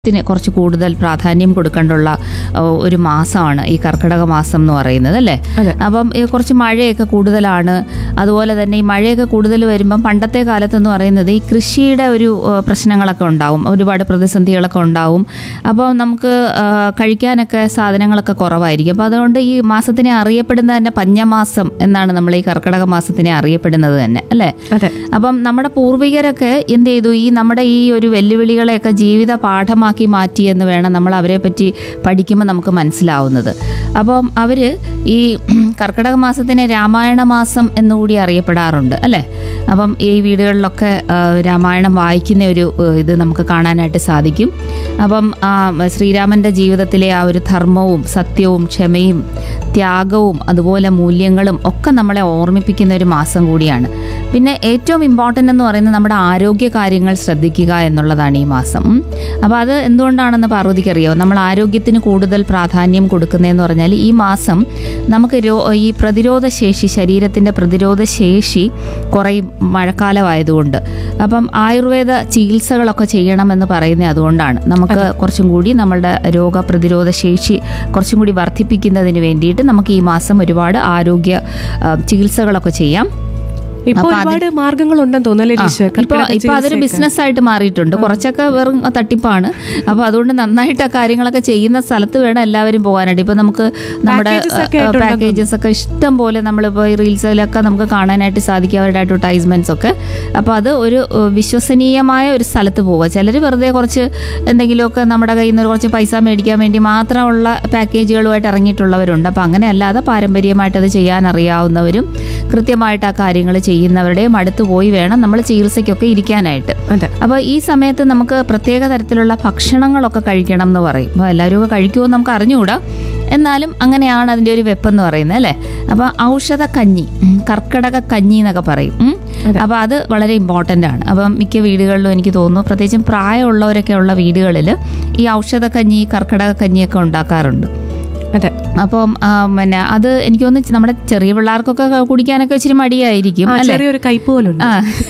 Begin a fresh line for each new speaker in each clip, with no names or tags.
ത്തിന് കുറച്ച് കൂടുതൽ പ്രാധാന്യം കൊടുക്കേണ്ടുള്ള ഏഹ്, ഒരു മാസമാണ് ഈ കർക്കിടക മാസം എന്ന് പറയുന്നത് അല്ലേ
അതെ.
അപ്പം ഈ കുറച്ച് മഴയൊക്കെ കൂടുതലാണ് അതുപോലെ തന്നെ ഈ മഴയൊക്കെ കൂടുതൽ വരുമ്പം പണ്ടത്തെ കാലത്ത് എന്ന് പറയുന്നത് ഈ കൃഷിയുടെ ഒരു ഏഹ്, പ്രശ്നങ്ങളൊക്കെ ഉണ്ടാവും ഒരുപാട് പ്രതിസന്ധികളൊക്കെ ഉണ്ടാവും അപ്പോൾ നമുക്ക് ഏഹ്, കഴിക്കാനൊക്കെ സാധനങ്ങളൊക്കെ കുറവായിരിക്കും അപ്പോൾ അതുകൊണ്ട് ഈ മാസത്തിനെ അറിയപ്പെടുന്നത് തന്നെ പഞ്ഞമാസം എന്നാണ് നമ്മൾ ഈ കർക്കിടക മാസത്തിനെ അറിയപ്പെടുന്നത് തന്നെ അല്ലേ
അതെ
അപ്പം നമ്മുടെ പൂർവികരൊക്കെ എന്ത് ചെയ്തു ഈ നമ്മുടെ ഈ ഒരു വെല്ലുവിളികളെയൊക്കെ ജീവിത പാഠമാക്കി മാറ്റി എന്ന് വേണം നമ്മൾ അവരെ പറ്റി പഠിക്കുമ്പോൾ നമുക്ക് മനസ്സിലാവുന്നത് അപ്പം അവർ ഈ കർക്കിടക മാസത്തിനെ രാമായണ മാസം എന്നുകൂടി അറിയപ്പെടാറുണ്ട് അല്ലേ അപ്പം ഈ വീടുകളിലൊക്കെ ആ, രാമായണം വായിക്കുന്ന ഒരു ഏ, ഇത് നമുക്ക് കാണാനായിട്ട് സാധിക്കും അപ്പം ആ, ശ്രീരാമൻ്റെ ജീവിതത്തിലെ ആ ഒരു ധർമ്മവും സത്യവും ക്ഷമയും ത്യാഗവും അതുപോലെ മൂല്യങ്ങളും ഒക്കെ നമ്മളെ ഓർമ്മിപ്പിക്കുന്ന ഒരു മാസം കൂടിയാണ് പിന്നെ ഏറ്റവും ഇമ്പോർട്ടൻ്റ് എന്ന് പറയുന്നത് നമ്മുടെ ആരോഗ്യ കാര്യങ്ങൾ ശ്രദ്ധിക്കുക എന്നുള്ളതാണ് ഈ മാസം ഉം. അപ്പോൾ അത് എന്തുകൊണ്ടാണെന്ന് പാർവതിക്ക് അറിയാമോ നമ്മൾ ആരോഗ്യത്തിന് കൂടുതൽ പ്രാധാന്യം കൊടുക്കുന്നതെന്ന് പറഞ്ഞാൽ ഈ മാസം നമുക്ക് രോ ഈ പ്രതിരോധ ശേഷി ശരീരത്തിൻ്റെ പ്രതിരോധ ശേഷി കുറയും മഴക്കാലമായതുകൊണ്ട് അപ്പം ആയുർവേദ ചികിത്സകളൊക്കെ ചെയ്യണമെന്ന് പറയുന്നത് അതുകൊണ്ടാണ് നമുക്ക് കുറച്ചും കൂടി നമ്മളുടെ രോഗപ്രതിരോധ ശേഷി കുറച്ചും കൂടി വർദ്ധിപ്പിക്കുന്നതിന് വേണ്ടിയിട്ട് നമുക്ക് ഈ മാസം ഒരുപാട് ആരോഗ്യ ആ, ചികിത്സകളൊക്കെ ചെയ്യാം
ഇപ്പൊ
അപ്പൊ അത്
ഒരുപാട് മാർഗങ്ങളുണ്ടെന്ന് തോന്നുന്നല്ലേ
ആ,
ടീച്ചർ
ഇപ്പൊ
കർക്കിടക
ഇപ്പൊ അതൊരു
ചികിത്സയൊക്കെ.
ബിസിനസ് ആയിട്ട് മാറിയിട്ടുണ്ട് കുറച്ചൊക്കെ വെറും തട്ടിപ്പാണ് അപ്പൊ അതുകൊണ്ട് നന്നായിട്ട് ആ കാര്യങ്ങളൊക്കെ ചെയ്യുന്ന സ്ഥലത്ത് വേണം എല്ലാവരും പോകാനായിട്ട് ഇപ്പൊ നമുക്ക് നമ്മുടെ
Packages ഒക്കെ ആയിട്ടുണ്ടെന്ന്
പാക്കേജസ് ഒക്കെ ഇഷ്ടം പോലെ നമ്മളിപ്പോ ഈ റീൽസിലൊക്കെ നമുക്ക് കാണാനായിട്ട് സാധിക്കും അവരുടെ അഡ്വർടൈസ്മെന്റ്സ് ഒക്കെ അപ്പൊ അത് ഒരു ഏഹ്, വിശ്വസനീയമായ ഒരു സ്ഥലത്ത് പോവുക ചിലർ വെറുതെ കുറച്ച് എന്തെങ്കിലുമൊക്കെ നമ്മുടെ കയ്യിൽ നിന്ന് കുറച്ച് പൈസ മേടിക്കാൻ വേണ്ടി മാത്രമുള്ള പാക്കേജുകളുമായിട്ട് ഇറങ്ങിയിട്ടുള്ളവരുണ്ട് അപ്പൊ അങ്ങനെ അല്ലാതെ പാരമ്പര്യമായിട്ട് അത് ചെയ്യാൻ അറിയാവുന്നവരും കൃത്യമായിട്ട് ആ കാര്യങ്ങൾ ചെയ്യുന്നവരുടെയും അടുത്ത് പോയി വേണം നമ്മൾ ചികിത്സയ്ക്കൊക്കെ ഇരിക്കാനായിട്ട്
അതെ
അപ്പോൾ ഈ സമയത്ത് നമുക്ക് പ്രത്യേക തരത്തിലുള്ള ഭക്ഷണങ്ങളൊക്കെ കഴിക്കണം എന്ന് പറയും അപ്പോൾ എല്ലാവരും ഒക്കെ കഴിക്കുമോ എന്ന് നമുക്ക് അറിഞ്ഞുകൂടാ എന്നാലും അങ്ങനെയാണ് അതിൻ്റെ ഒരു വെപ്പെന്ന് പറയുന്നത് അല്ലേ അപ്പോൾ ഔഷധ കഞ്ഞി ഉം, കർക്കിടക കഞ്ഞി എന്നൊക്കെ പറയും ഉം. അപ്പോൾ അത് വളരെ ഇമ്പോർട്ടൻ്റ് ആണ് അപ്പം മിക്ക വീടുകളിലും എനിക്ക് തോന്നുന്നു പ്രത്യേകിച്ചും പ്രായമുള്ളവരൊക്കെ ഉള്ള വീടുകളിൽ ഈ ഔഷധ കഞ്ഞി കർക്കിടക കഞ്ഞിയൊക്കെ ഉണ്ടാക്കാറുണ്ട്
അതെ
അപ്പം ആ, പിന്നെ അത് എനിക്ക് തോന്നുന്നു നമ്മുടെ ചെറിയ പിള്ളേർക്കൊക്കെ കുടിക്കാനൊക്കെ ഇച്ചിരി മടിയായിരിക്കും
ആ,
അല്ലേ
ചെറിയൊരു കയ്പ് പോലുണ്ട്
ആ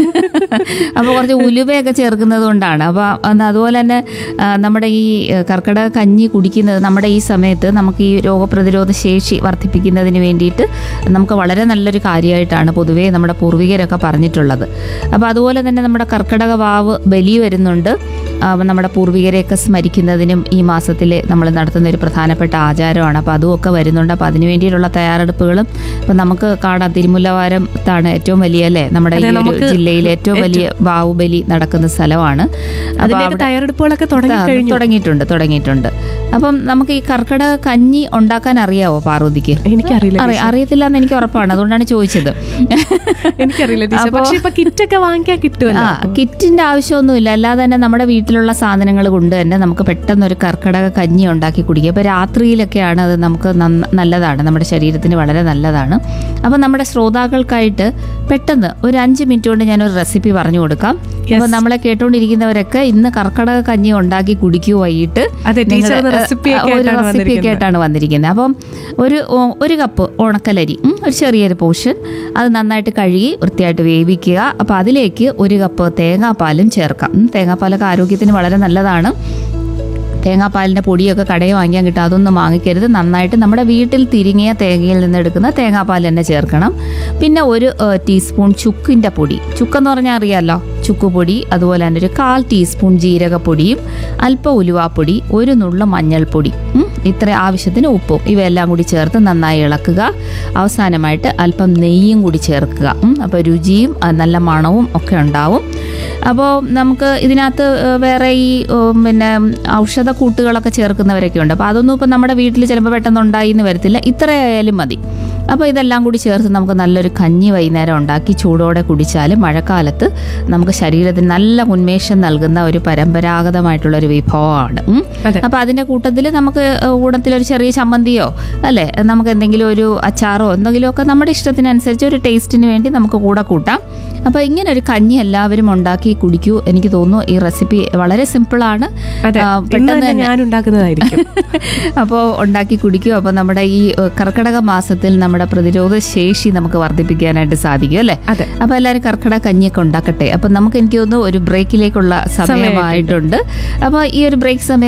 അപ്പോൾ കുറച്ച് ഉലുവയൊക്കെ ചേർക്കുന്നത് കൊണ്ടാണ് അപ്പോൾ അന്ന് അതുപോലെ തന്നെ ആ, നമ്മുടെ ഈ ഏഹ്, കർക്കിടക കഞ്ഞി കുടിക്കുന്നത് നമ്മുടെ ഈ സമയത്ത് നമുക്ക് ഈ രോഗപ്രതിരോധ ശേഷി വർദ്ധിപ്പിക്കുന്നതിന് വേണ്ടിയിട്ട് നമുക്ക് വളരെ നല്ലൊരു കാര്യമായിട്ടാണ് പൊതുവേ നമ്മുടെ പൂർവികരൊക്കെ പറഞ്ഞിട്ടുള്ളത് അപ്പോൾ അതുപോലെ തന്നെ നമ്മുടെ കർക്കിടക വാവ് ബലി വരുന്നുണ്ട് ആ, നമ്മുടെ പൂർവികരെയൊക്കെ സ്മരിക്കുന്നതിനും ഈ മാസത്തിൽ നമ്മൾ നടത്തുന്ന ഒരു പ്രധാനപ്പെട്ട ആചാരമാണ് അപ്പോൾ അതുമൊക്കെ വരുന്നുണ്ട് അപ്പോൾ അതിനു വേണ്ടിയിട്ടുള്ള തയ്യാറെടുപ്പുകളും ഇപ്പം നമുക്ക് കാണാം തിരുമുല്ലവാരത്താണ് ഏറ്റവും വലിയ അല്ലേ നമ്മുടെ ഈ
അതെ,
ഒരു
നമുക്ക്
ജില്ലയിൽ ഏറ്റവും വലിയ ബാഹുബലി നടക്കുന്ന സ്ഥലമാണ് അപ്പോൾ
അതിന്റെയൊക്കെ
അവിടെ
തയ്യാറെടുപ്പുകളൊക്കെ തുടങ്ങി
ത-
കഴിഞ്ഞു
തുടങ്ങിയിട്ടുണ്ട് തുടങ്ങിയിട്ടുണ്ട് അപ്പം നമുക്ക് ഈ കർക്കിടക കഞ്ഞി ഉണ്ടാക്കാൻ അറിയാവോ പാർവതിക്ക്
എനിക്കറിയില്ല
അറി- അറിയത്തില്ല എന്ന് എനിക്ക് ഉറപ്പാണ് അതുകൊണ്ടാണ് ചോദിച്ചത്
എനിക്കറിയില്ല ടീച്ചർ പക്ഷെ ഇപ്പൊ കിറ്റൊക്കെ വാങ്ങിക്കാൻ കിട്ടുമല്ലോ
ആ കിറ്റിന്റെ ആവശ്യമൊന്നുമില്ല അല്ലാതെ തന്നെ നമ്മുടെ വീട്ടിലുള്ള സാധനങ്ങൾ കൊണ്ട് തന്നെ നമുക്ക് പെട്ടെന്ന് ഒരു കർക്കിടക കഞ്ഞി ഉണ്ടാക്കി കുടിക്കുക അപ്പോൾ രാത്രിയിലൊക്കെയാണ് അത് നമുക്ക് നന്ന- നല്ലതാണ് നമ്മുടെ ശരീരത്തിന് വളരെ നല്ലതാണ് അപ്പോൾ നമ്മുടെ ശ്രോതാക്കൾക്കായിട്ട് പെട്ടെന്ന് ഒരു അഞ്ച് മിനിറ്റ് കൊണ്ട് ഞാനൊരു റെസിപ്പി പറഞ്ഞു കൊടുക്കാം അപ്പോൾ നമ്മളെ കേട്ടുകൊണ്ടിരിക്കുന്നവരൊക്കെ ഇന്ന് കർക്കിടക കഞ്ഞി ഉണ്ടാക്കി കുടിക്കൂ വൈകിട്ട്
അതെ ടീച്ചർ
നിങ്ങള്,
ഒന്ന് റെസിപ്പി
ആ,
ഒക്കെ
ഒരു
ആയിട്ടാണ്
റെസിപ്പി ഒക്കെ
വന്നിരിക്കുന്നത്
ആയിട്ടാണ് വന്നിരിക്കുന്നത് അപ്പം ഒരു ഓ- ഒരു കപ്പ് ഉണക്കലരി ഉം, ഒരു ചെറിയൊരു പോർഷൻ അത് നന്നായിട്ട് കഴുകി വൃത്തിയായിട്ട് വേവിക്കുക അപ്പോൾ അതിലേക്ക് ഒരു കപ്പ് തേങ്ങാപ്പാലും ചേർക്കാം ഉം, തേങ്ങാപ്പാലൊക്കെ ആരോഗ്യത്തിന് വളരെ നല്ലതാണ് തേങ്ങാപ്പാലിൻ്റെ പൊടിയൊക്കെ കടയിൽ വാങ്ങിക്കാൻ കിട്ടും അതൊന്നും വാങ്ങിക്കരുത് നന്നായിട്ട് നമ്മുടെ വീട്ടിൽ തിരിങ്ങിയ തേങ്ങയിൽ നിന്ന് എടുക്കുന്ന തേങ്ങാപ്പാൽ തന്നെ ചേർക്കണം പിന്നെ ഒരു ഏഹ്, ടീസ്പൂൺ ചുക്കിൻ്റെ പൊടി ചുക്കെന്ന് പറഞ്ഞാൽ അറിയാമല്ലോ ചുക്കുപൊടി അതുപോലെ തന്നെ ഒരു കാൽ ടീസ്പൂൺ ജീരകപ്പൊടിയും അല്പം ഉലുവാപ്പൊടി ഒരു നുള്ള മഞ്ഞൾപ്പൊടി ഉം, ഇത്ര ആവശ്യത്തിന് ഉപ്പും ഇവയെല്ലാം കൂടി ചേർത്ത് നന്നായി ഇളക്കുക അവസാനമായിട്ട് അല്പം നെയ്യും കൂടി ചേർക്കുക അപ്പോൾ രുചിയും ആ, നല്ല മണവും ഒക്കെ ഉണ്ടാവും അപ്പോൾ നമുക്ക് ഇതിനകത്ത് ഏഹ്, വേറെ ഈ ഉം, പിന്നെ ഔഷധ കൂട്ടുകളൊക്കെ ചേർക്കുന്നവരൊക്കെ ഉണ്ട് അപ്പോൾ അതൊന്നും ഇപ്പം നമ്മുടെ വീട്ടിൽ ചിലപ്പോൾ പെട്ടെന്ന് ഉണ്ടായി എന്ന് വരത്തില്ല ഇത്രയായാലും മതി അപ്പോൾ ഇതെല്ലാം കൂടി ചേർത്ത് നമുക്ക് നല്ലൊരു കഞ്ഞി വൈകുന്നേരം ഉണ്ടാക്കി ചൂടോടെ കുടിച്ചാൽ മഴക്കാലത്ത് നമുക്ക് ശരീരത്തിന് നല്ല ഉന്മേഷം നൽകുന്ന ഒരു പരമ്പരാഗതമായിട്ടുള്ള ഒരു വിഭവമാണ് ഉം.
അതെ.
അപ്പോൾ അതിൻ്റെ കൂട്ടത്തിൽ നമുക്ക് കൂട്ടത്തിലൊരു ചെറിയ ചമ്മന്തിയോ അല്ലേ നമുക്ക് എന്തെങ്കിലും ഒരു അച്ചാറോ എന്തെങ്കിലുമൊക്കെ നമ്മുടെ ഇഷ്ടത്തിനനുസരിച്ച് ഒരു ടേസ്റ്റിന് വേണ്ടി നമുക്ക് കൂടെ കൂട്ടാം അപ്പോൾ ഇങ്ങനെ ഒരു കഞ്ഞി എല്ലാവരും ഉണ്ടാക്കി കുടിക്കൂ എനിക്ക് തോന്നുന്നു ഈ റെസിപ്പി വളരെ സിമ്പിളാണ്
അതെ
ആ,
ഇന്ന്
പെട്ടെന്ന്
തന്നെ
തന്നെ
ഞാൻ ഉണ്ടാക്കുന്നതായിരിക്കും
അപ്പോൾ ഉണ്ടാക്കി കുടിക്കും അപ്പോൾ നമ്മുടെ ഈ ഏഹ്, കർക്കിടക മാസത്തിൽ നമ്മുടെ പ്രതിരോധ ശേഷി നമുക്ക് വർദ്ധിപ്പിക്കാനായിട്ട് സാധിക്കും അല്ലേ
അതെ
അപ്പോൾ എല്ലാവരും കർക്കിടക കഞ്ഞിയൊക്കെ ഉണ്ടാക്കട്ടെ അപ്പം നമുക്ക് എനിക്ക് തോന്നുന്നു ഒരു ബ്രേക്കിലേക്കുള്ള സമയമായിട്ടുണ്ട് അപ്പോൾ ഈ ഒരു ബ്രേക്ക് സമയത്ത്